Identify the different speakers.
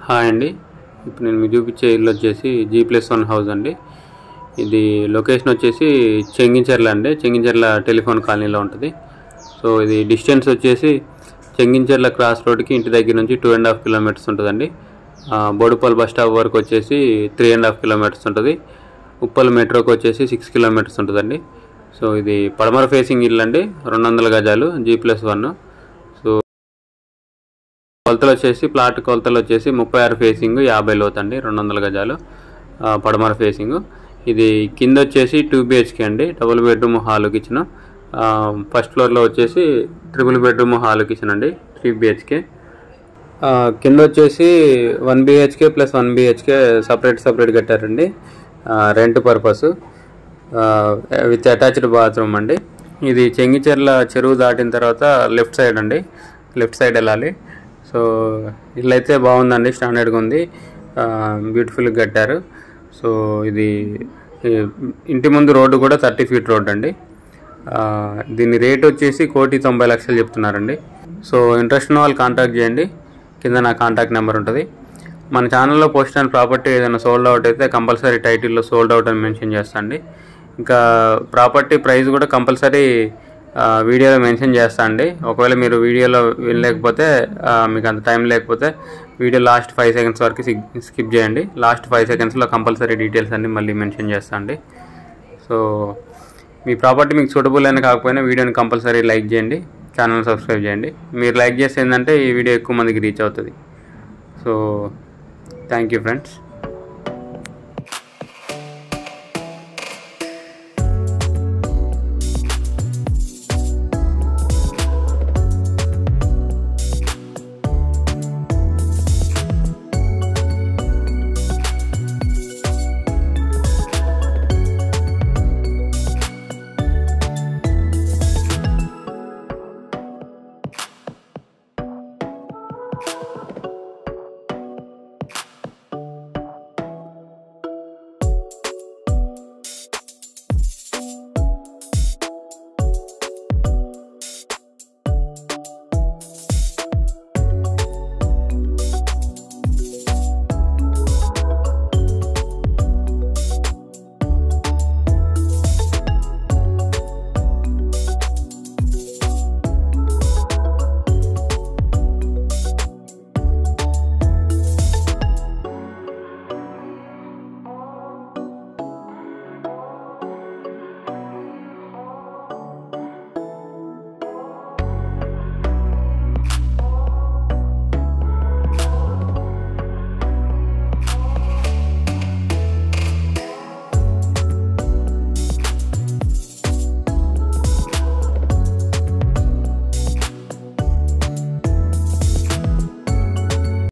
Speaker 1: hi అండి ఇప్పుడు నేను మీకు చూపించే ఇల్లు వచ్చేసి జీ ప్లస్ వన్ హౌస్ అండి ఇది లొకేషన్ వచ్చేసి చెంగించెర్ల అండి చెంగించెర్ల టెలిఫోన్ కాలనీలో ఉంటుంది సో ఇది డిస్టెన్స్ వచ్చేసి చెంగించెర్ల క్రాస్ రోడ్కి ఇంటి దగ్గర నుంచి టూ అండ్ హాఫ్ కిలోమీటర్స్ ఉంటుందండి ఆ, బోడుపల్ బస్ స్టాప్ వరకు వచ్చేసి త్రీ అండ్ హాఫ్ కిలోమీటర్స్ ఉంటుంది ఉప్పల్ మెట్రోకి వచ్చేసి సిక్స్ కిలోమీటర్స్ ఉంటుందండి సో ఇది పడమర ఫేసింగ్ ఇల్లు అండి రెండు వందల గజాలు జీ ప్లస్ వన్ సో కొలతలు వచ్చేసి ప్లాట్ కొలతలు వచ్చేసి ముప్పై ఆరు ఫేసింగ్ యాభై లోతు అండి రెండు వందల గజాలు ఆ, పడమర ఫేసింగ్ ఇది కింద వచ్చేసి టూ బిహెచ్కే అండి double bedroom hall kitchen first ఫ్లోర్లో వచ్చేసి ట్రిపుల్ బెడ్రూమ్ హాల్ కిచెన్ అండి త్రీ బిహెచ్కే కింద వచ్చేసి one BHK plus one BHK separate separate కట్టారండి rent purpose with attached bathroom అండి ఇది చెంగిచెర్ల చెరువు దాటిన తర్వాత లెఫ్ట్ సైడ్ అండి లెఫ్ట్ సైడ్ వెళ్ళాలి సో ఇల్లు అయితే బాగుందండి స్టాండర్డ్గా ఉంది బ్యూటిఫుల్గా కట్టారు సో ఇది ఈ ఇంటి ముందు రోడ్డు కూడా థర్టీ ఫీట్ రోడ్ అండి ఆ, దీని రేట్ వచ్చేసి కోటి తొంభై లక్షలు చెప్తున్నారండి సో ఇంట్రెస్ట్ ఉన్న వాళ్ళు కాంటాక్ట్ చేయండి కింద నా కాంటాక్ట్ నెంబర్ ఉంటుంది మన ఛానల్లో పోస్ట్ అయిన ప్రాపర్టీ ఏదైనా సోల్డ్ అవుట్ అయితే కంపల్సరీ టైటిల్లో సోల్డ్ అవుట్ అని మెన్షన్ చేస్తాండి ఇంకా ప్రాపర్టీ ప్రైస్ కూడా కంపల్సరీ వీడియోలో మెన్షన్ చేస్తా అండి ఒకవేళ మీరు వీడియోలో వినలేకపోతే ఆ, మీకు అంత టైం లేకపోతే వీడియో లాస్ట్ ఫైవ్ సెకండ్స్ వరకు స్కిప్ చేయండి లాస్ట్ ఫైవ్ సెకండ్స్లో కంపల్సరీ డీటెయిల్స్ అన్ని మళ్ళీ మెన్షన్ చేస్తా అండి సో మీ ప్రాపర్టీ మీకు సూటబుల్ అయినా కాకపోయినా వీడియోని కంపల్సరీ లైక్ చేయండి ఛానల్ సబ్స్క్రైబ్ చేయండి మీరు లైక్ చేస్తే ఏంటంటే ఈ వీడియో ఎక్కువ మందికి రీచ్ అవుతుంది సో థ్యాంక్ యూ ఫ్రెండ్స్